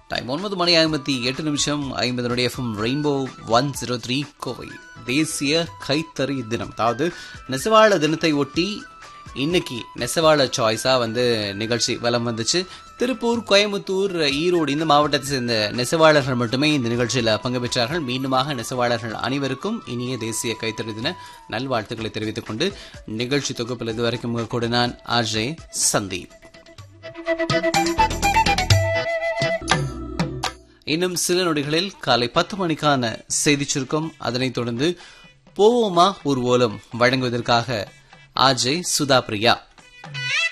time ஒன்பது மணி ஐம்பத்தி எட்டு நிமிஷம் ஐம்பதனுடைய FM rainbow one zero three Kovai தேசிய கைத்தறி தினம் அதாவது நெசவாள தினத்தை ஒட்டி இன்னைக்கு நெசவாள சாய்ஸா வந்து நிகழ்ச்சி வலம் வந்துச்சு திருப்பூர் கோயம்புத்தூர் ஈரோடு இந்த மாவட்டத்தை சேர்ந்த நெசவாளர்கள் மட்டுமே இந்த நிகழ்ச்சியில் பங்கு பெற்றார்கள் மீண்டுமாக நெசவாளர்கள் அனைவருக்கும் இனிய தேசிய கைத்தறி தின நல்வாழ்த்துக்களை தெரிவித்துக் கொண்டு நிகழ்ச்சி தொகுப்பில் இதுவரைக்கும் உங்க கூட நான் ஆர்ஜே சந்தீப் இன்னும் சில நொடிகளில் காலை பத்து மணிக்கான செய்தி சுருக்கம் அதனைத் தொடர்ந்து போவோமா ஊர்வலம் வழங்குவதற்காக ஆஜய் சுதா பிரியா